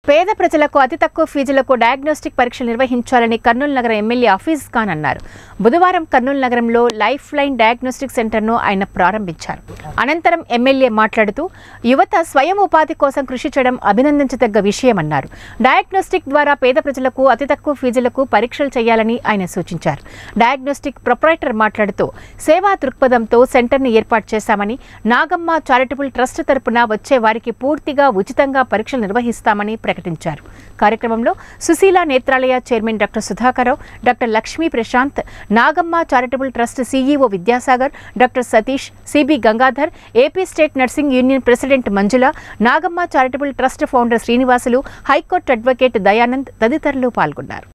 పేద ప్రజలకు అతి తక్కువ ఫీజులకు డయాగ్నోస్టిక్ పరీక్షలు నిర్వహించాలని కర్నూలు నగర ఎమ్మెల్యే హఫీజ్ ఖాన్ అన్నారు బుధవారం కర్నూలు నగరంలో లైఫ్ లైన్ డయాగ్నోస్టిక్ సెంటర్ను ఆయన ప్రారంభించారు అనంతరం ఎమ్మెల్యే మాట్లాడుతూ యువత స్వయం ఉపాధి కోసం కృషి చేయడం అభినందించదగ్గ విషయమన్నారు డయాగ్నోస్టిక్ ద్వారా పేద ప్రజలకు అతి తక్కువ ఫీజులకు పరీక్షలు చేయాలని ఆయన సూచించారు డయాగ్నోస్టిక్ ప్రొపరైటర్ మాట్లాడుతూ సేవా దృక్పథంతో సెంటర్ని ఏర్పాటు చేశామని నాగమ్మ చారిటబుల్ ట్రస్ట్ తరపున వచ్చే వారికి పూర్తిగా ఉచితంగా పరీక్షలు నిర్వహిస్తామని ప్రకటించారు కార్యక్రమంలో Sushila Netralaya chairman doctor Sudhakara Rao doctor Lakshmi Prashant Nagamma charitable trust CEO Vidyasagar doctor Satish CB Gangadhar AP state nursing union president Manjula Nagamma charitable trust founder Srinivasulu high court advocate Dayanand తదితరులు పాల్గొన్నారు